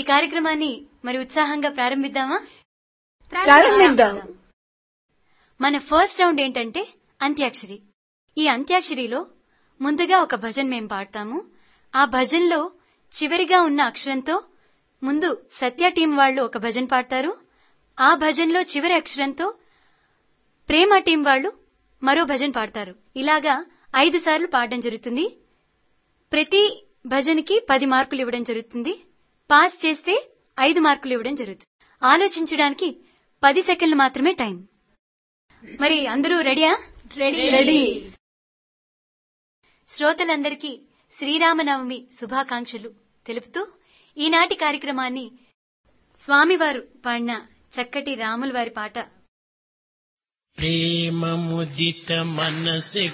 ఈ కార్యక్రమాన్ని మరి ఉత్సాహంగా ప్రారంభిద్దామా ప్రారంభిద్దాం మన ఫస్ట్ రౌండ్ ఏంటంటే అంత్యాక్షరి ఈ అంత్యాక్షరిలో ముందుగా ఒక భజన్ మేం పాడతాము ఆ భజన్లో చివరిగా ఉన్న అక్షరంతో ముందు సత్య టీం వాళ్ళు ఒక భజన్ పాడతారు ఆ భజన్లో చివరి అక్షరంతో ప్రేమ టీం వాళ్ళు మరో భజన్ పాడతారు ఇలాగా ఐదు సార్లు పాడడం జరుగుతుంది ప్రతి భజన్కి పది మార్కులు ఇవ్వడం జరుగుతుంది పాస్ చేస్తే ఐదు మార్కులు ఇవ్వడం జరుగుతుంది ఆలోచించడానికి పది సెకండ్లు మాత్రమే టైం మరి అందరూ రెడీయా రెడీ రెడీ శ్రోతలందరికీ శ్రీరామనవమి శుభాకాంక్షలు తెలుపుతూ ఈనాటి కార్యక్రమాన్ని స్వామివారు పాడిన చక్కటి రాముల వారి పాట ప్రేమ ముదిత మనసె